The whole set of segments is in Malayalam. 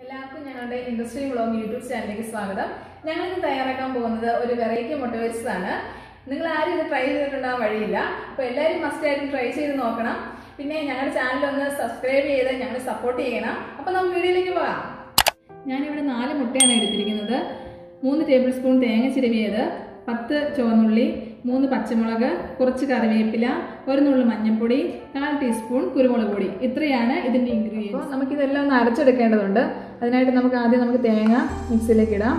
എല്ലാവർക്കും ഞങ്ങളുടെ ഇൻഡസ്ട്രി വ്ളോഗ് യൂട്യൂബ് ചാനലിലേക്ക് സ്വാഗതം ഞങ്ങൾ ഇന്ന് തയ്യാറാക്കാൻ പോകുന്നത് ഒരു വെറൈറ്റി മുട്ട ആണ് നിങ്ങൾ ആരും ഇത് ട്രൈ ചെയ്തിട്ടുണ്ടാകാൻ വഴിയില്ല അപ്പോൾ എല്ലാവരും മസ്റ്റ് ആയിട്ടും ട്രൈ ചെയ്ത് നോക്കണം പിന്നെ ഞങ്ങളുടെ ചാനൽ ഒന്ന് സബ്സ്ക്രൈബ് ചെയ്ത് ഞങ്ങൾ സപ്പോർട്ട് ചെയ്യണം അപ്പോൾ നമുക്ക് വീഡിയോയിലേക്ക് പോകാം ഞാനിവിടെ നാല് മുട്ടയാണ് എടുത്തിരിക്കുന്നത് മൂന്ന് ടേബിൾ സ്പൂൺ തേങ്ങ ചിരവിയത് പത്ത് ചുവന്നുള്ളി മൂന്ന് പച്ചമുളക് കുറച്ച് കറിവേപ്പില ഒരു നുള്ളു മഞ്ഞൾപ്പൊടി കാൽ ടീസ്പൂൺ കുരുമുളക് പൊടി ഇത്രയാണ് ഇതിൻ്റെ ഇൻഗ്രീഡിയൻസ് അപ്പോൾ നമുക്കിതെല്ലാം ഒന്ന് അരച്ചെടുക്കേണ്ടതുണ്ട് അതിനായിട്ട് നമുക്ക് ആദ്യം നമുക്ക് തേങ്ങ മിക്സിയിലേക്ക് ഇടാം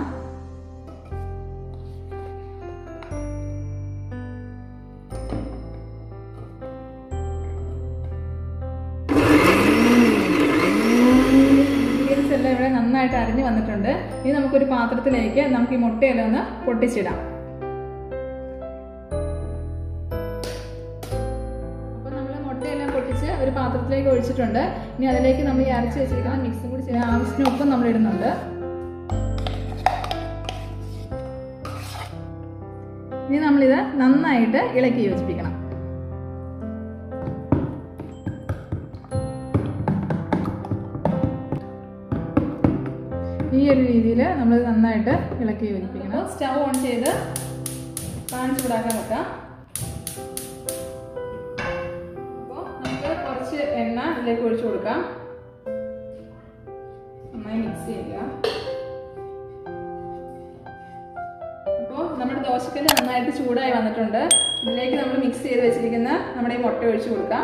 ഇൻഗ്രീഡിയൻസ് എല്ലാം ഇവിടെ നന്നായിട്ട് അരിഞ്ഞു വന്നിട്ടുണ്ട് ഇനി നമുക്കൊരു പാത്രത്തിലേക്ക് നമുക്ക് ഈ മുട്ടയെല്ലാം ഒന്ന് പൊട്ടിച്ചിടാം അപ്പോൾ നമ്മൾ മുട്ടയെല്ലാം പൊട്ടിച്ച് ഒരു പാത്രത്തിലേക്ക് ഒഴിച്ചിട്ടുണ്ട് ഇനി അതിലേക്ക് നമ്മൾ ഈ അരച്ച് വെച്ചിരിക്കുന്ന മിക്സും കൂടി ചെയ്യാൻ ആവശ്യത്തിന് ഉപ്പും നമ്മൾ ഇടുന്നുണ്ട് ഇനി നമ്മളിത് നന്നായിട്ട് ഇളക്കി യോജിപ്പിക്കണം ഈ ഒരു രീതിയിൽ നമ്മൾ നന്നായിട്ട് ഇളക്കി യോജിപ്പിക്കണം സ്റ്റൗ ഓൺ ചെയ്ത് പാൻ ചൂടാക്കാൻ വെക്കാം അപ്പോൾ നമുക്ക് കുറച്ച് എണ്ണ ഇതിലേക്ക് ഒഴിച്ചു കൊടുക്കാം നന്നായി മിക്സ് ചെയ്യുക അപ്പോൾ നമ്മുടെ ദോശക്കല്ല് നന്നായിട്ട് ചൂടായി വന്നിട്ടുണ്ട് ഇതിലേക്ക് നമ്മൾ മിക്സ് ചെയ്ത് വെച്ചിരിക്കുന്ന നമ്മുടെ ഈ മുട്ട ഒഴിച്ചു കൊടുക്കാം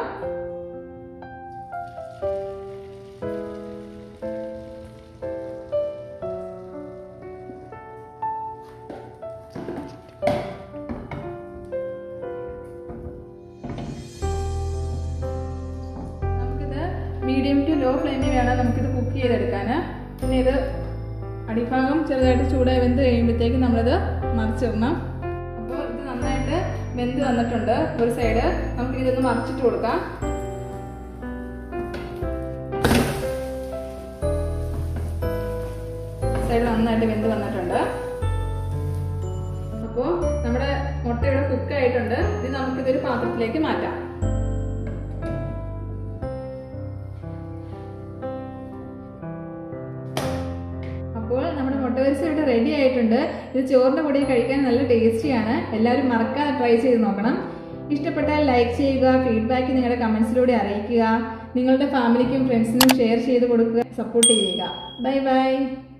നമുക്കിത് മീഡിയം ടു ലോ ഫ്ലെയിമിൽ വേണം നമുക്കിത് കുക്ക് ചെയ്തെടുക്കാൻ പിന്നെ ഇത് അടിഭാഗം ചെറുതായിട്ട് ചൂടായി വെന്ത് കഴിയുമ്പോഴത്തേക്കും നമ്മളിത് മറിച്ചിടണം അപ്പോൾ ഇത് നന്നായിട്ട് വെന്ത് വന്നിട്ടുണ്ട് ഒരു സൈഡ് നമുക്ക് ഇതൊന്ന് മറിച്ചിട്ട് കൊടുക്കാം സൈഡ് നന്നായിട്ട് വെന്ത് വന്നിട്ടുണ്ട് അപ്പോൾ നമ്മുടെ മുട്ട ഇവിടെ കുക്ക് ആയിട്ടുണ്ട് ഇത് നമുക്കിതൊരു പാത്രത്തിലേക്ക് മാറ്റാം അപ്പോൾ നമ്മുടെ മുട്ട വരിച്ച ഇവിടെ റെഡി ആയിട്ടുണ്ട് ഇത് ചോറിൻ്റെ കൂടെ കഴിക്കാൻ നല്ല ടേസ്റ്റിയാണ് എല്ലാവരും മറക്കാതെ ട്രൈ ചെയ്ത് നോക്കണം ഇഷ്ടപ്പെട്ടാൽ ലൈക്ക് ചെയ്യുക ഫീഡ്ബാക്ക് നിങ്ങളുടെ കമൻസിലൂടെ അറിയിക്കുക നിങ്ങളുടെ ഫാമിലിക്കും ഫ്രണ്ട്സിനും ഷെയർ ചെയ്ത് കൊടുക്കുക സപ്പോർട്ട് ചെയ്യുക ബൈ ബൈ